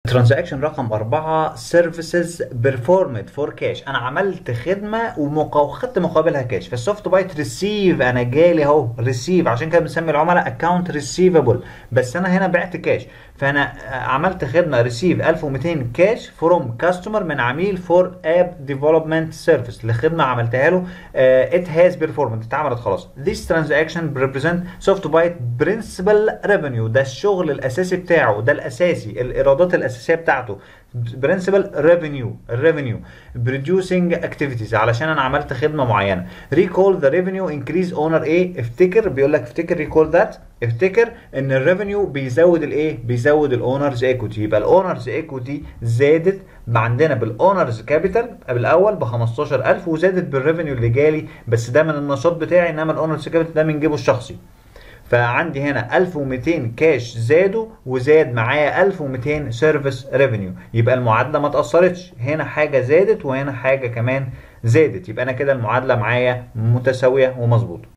ترانزاكشن رقم أربعة سيرفيسز بيرفورمد فور كاش أنا عملت خدمة وخدت مقابلها كاش فالسوفت بايت ريسيف أنا جالي أهو ريسيف عشان كده بنسمي العملاء أكونت ريسيفبل بس أنا هنا بعت كاش فأنا عملت خدمة ريسيف 1200 كاش فروم كاستمر من عميل فور اب ديفلوبمنت سيرفيس لخدمة عملتها له ات هاز بيرفورمد اتعملت خلاص This transaction represent سوفت بايت برنسبل ريفينيو ده الشغل الأساسي بتاعه ده الأساسي الإيرادات الأساسية بتاعته برنسبل ريفينيو الريفينيو بروديوسنج اكتيفيتيز علشان انا عملت خدمه معينه ريكول ذا ريفينيو انكريز اونر ايه افتكر بيقول لك افتكر ريكول ذات افتكر ان الريفينيو بيزود الايه بيزود الاونرز ايكوتي يبقى الاونرز ايكوتي زادت عندنا بالاونرز كابيتال بالاول ب 15000 وزادت بالريفينيو اللي جالي بس ده من النشاط بتاعي انما الاونرز كابيتال ده من جيبه الشخصي فعندي هنا 1200 كاش زادوا وزاد معايا 1200 سيرفيس ريفينيو يبقى المعادله ما اتاثرتش هنا حاجه زادت وهنا حاجه كمان زادت يبقى انا كده المعادله معايا متساويه ومظبوطه